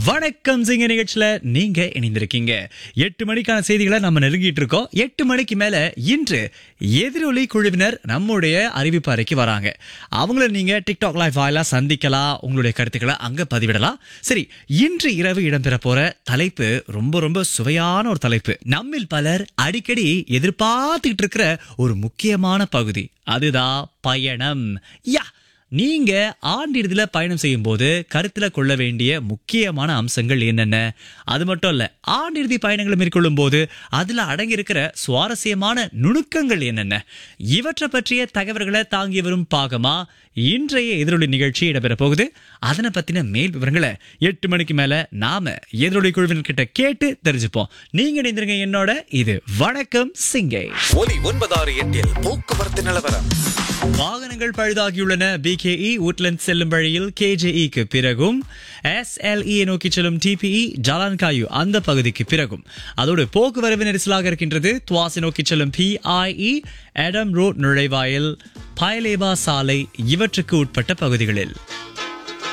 வணக்கம் சிங்க நிகழ்ச்சியில நீங்க இணைந்திருக்கீங்க எட்டு மணிக்கான செய்திகளை நம்ம நெருங்கிட்டு இருக்கோம் எட்டு மணிக்கு மேல இன்று எதிரொலி குழுவினர் நம்முடைய அறிவிப்பு அறைக்கு வராங்க அவங்கள நீங்க டிக்டாக் லைவ் வாயிலா சந்திக்கலாம் உங்களுடைய கருத்துக்களை அங்க பதிவிடலாம் சரி இன்று இரவு இடம்பெற போற தலைப்பு ரொம்ப ரொம்ப சுவையான ஒரு தலைப்பு நம்மில் பலர் அடிக்கடி எதிர்பார்த்துக்கிட்டு இருக்கிற ஒரு முக்கியமான பகுதி அதுதான் பயணம் யா நீங்க ஆண்டிறுதியில பயணம் செய்யும் போது கருத்துல கொள்ள வேண்டிய முக்கியமான அம்சங்கள் என்னென்ன அது மட்டும் இல்ல ஆண்டிறுதி பயணங்களை மேற்கொள்ளும் போது அதுல அடங்கியிருக்கிற சுவாரஸ்யமான நுணுக்கங்கள் என்னென்ன இவற்றை பற்றிய தகவல்களை தாங்கி வரும் பாகமா இன்றைய எதிரொலி நிகழ்ச்சி இடம்பெற போகுது அதனை பத்தின மேல் விவரங்களை எட்டு மணிக்கு மேல நாம எதிரொலி குழுவினர்கிட்ட கேட்டு தெரிஞ்சுப்போம் நீங்க இணைந்திருங்க என்னோட இது வணக்கம் சிங்கை ஒலி ஒன்பதாறு எட்டில் போக்குவரத்து நிலவரம் வாகனங்கள் பழுதாகியுள்ளன பிகேஇ உட்லண்ட் செல்லும் வழியில் கேஜேஇக்கு பிறகும் எஸ்எல்இ நோக்கி செல்லும் டிபிஇ ஜலான்காயு அந்த பகுதிக்கு பிறகும் அதோடு போக்குவரவு நெரிசலாக இருக்கின்றது துவாசி நோக்கி செல்லும் பிஐஇ எடம் ரோட் நுழைவாயில் பயலேபா சாலை இவற்றுக்கு உட்பட்ட பகுதிகளில்